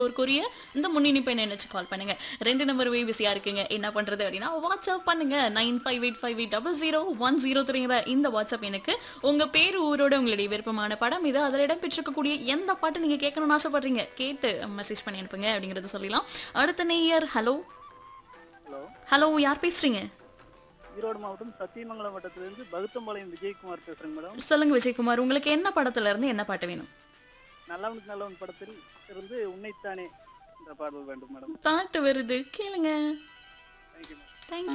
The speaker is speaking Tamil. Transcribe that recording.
ஒரு கொரிய இந்த முன்னிணைப்பை நினைச்சு கால் பண்ணுங்க ரெண்டு நம்பருமே பிஸியா இருக்குங்க என்ன பண்றது அப்படின்னா வாட்ஸ்அப் பண்ணுங்க nine five eight five eight double zero one zero த்ரீங்கிற இந்த வாட்ஸ்அப் எனக்கு உங்க பேர் ஊரோட உங்களுடைய விருப்பமான படம் இது அதில் இடம் பெற்றிருக்கக்கூடிய எந்த பாட்டு நீங்க கேட்கணும்னு ஆசைப்படுறீங்க கேட்டு மெசேஜ் பண்ணி அனுப்புங்க அப்படிங்கறத சொல்லலாம் அடுத்த நேயர் ஹலோ ஹலோ ஹலோ யார் பேசுறீங்க ஈரோடு மாவட்டம் சத்தியமங்கலம் வட்டத்திலிருந்து பகுத்தம்பாளையம் விஜயகுமார் பேசுறேங்க மேடம் சொல்லுங்க விஜயகுமார் உங்களுக்கு என்ன படத்துல இருந்து என்ன பாட்டு வேணும் நல்லவனுக்கு நல்லவன் படத்தில் இருந்து உன்னைத்தானே என்ற பாடல் வேண்டும் மேடம் பாட்டு வருது கேளுங்க தேங்க்யூ மேடம் தேங்க்